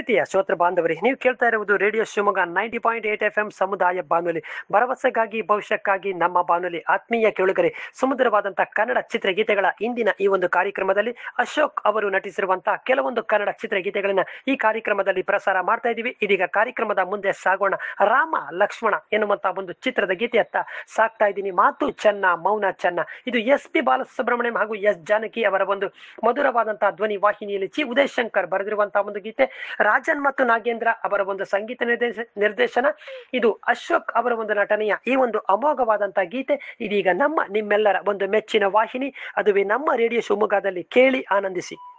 ಪ್ರೀತಿಯ ಶ್ರೋತೃ ಬಾಂಧವರೇ ನೀವು ಕೇಳ್ತಾ ಇರುವುದು radio Shivamogga ninety point eight F M ಸಮುದಾಯ ಬಾನುಲಿ ಭರವಸೆಗಾಗಿ ಭವಿಷ್ಯಕ್ಕಾಗಿ ನಮ್ಮ ಬಾನುಲಿ ಆತ್ಮೀಯ ಕೇಳುಗರೆ ಸುಮಧುರವಾದಂತಹ ಕನ್ನಡ ಚಿತ್ರಗೀತೆಗಳ ಇಂದಿನ ಈ ಒಂದು ಕಾರ್ಯಕ್ರಮದಲ್ಲಿ ಅಶೋಕ್ ಅವರು ನಟಿಸಿರುವಂತಹ ಕೆಲವೊಂದು ಕನ್ನಡ ಚಿತ್ರಗೀತೆಗಳನ್ನ ಈ ಕಾರ್ಯಕ್ರಮದಲ್ಲಿ ಪ್ರಸಾರ ಮಾಡ್ತಾ ಇದ್ದೀವಿ ಇದೀಗ ಕಾರ್ಯಕ್ರಮದ ಮುಂದೆ ಸಾಗೋಣ ರಾಮ ಲಕ್ಷ್ಮಣ ಎನ್ನುವಂತಹ ಒಂದು ಚಿತ್ರದ ಗೀತೆಯತ್ತ ಸಾಕ್ತಾ ಇದ್ದೀನಿ ಮಾತು ಚೆನ್ನ ಮೌನ ಚೆನ್ನ ಇದು ಎಸ್ ಪಿ ಬಾಲಸುಬ್ರಹ್ಮಣ್ಯಂ ಹಾಗೂ ಎಸ್ ಜಾನಕಿ ಅವರ ಒಂದು ಮಧುರವಾದಂತಹ ಧ್ವನಿ ವಾಹಿನಿಯಲ್ಲಿ ಚಿ ಉದಯ್ ಶಂಕರ್ ಬರೆದಿರುವಂತಹ ಒಂದು ಗೀತೆ ರಾಜನ್ ಮತ್ತು ನಾಗೇಂದ್ರ ಅವರ ಒಂದು ಸಂಗೀತ ನಿರ್ದೇಶ ನಿರ್ದೇಶನ ಇದು ಅಶೋಕ್ ಅವರ ಒಂದು ನಟನೆಯ ಈ ಒಂದು ಅಮೋಘವಾದಂತಹ ಗೀತೆ ಇದೀಗ ನಮ್ಮ ನಿಮ್ಮೆಲ್ಲರ ಒಂದು ಮೆಚ್ಚಿನ ವಾಹಿನಿ ಅದುವೇ ನಮ್ಮ ರೇಡಿಯೋ ಶಿವಮೊಗ್ಗದಲ್ಲಿ ಕೇಳಿ ಆನಂದಿಸಿ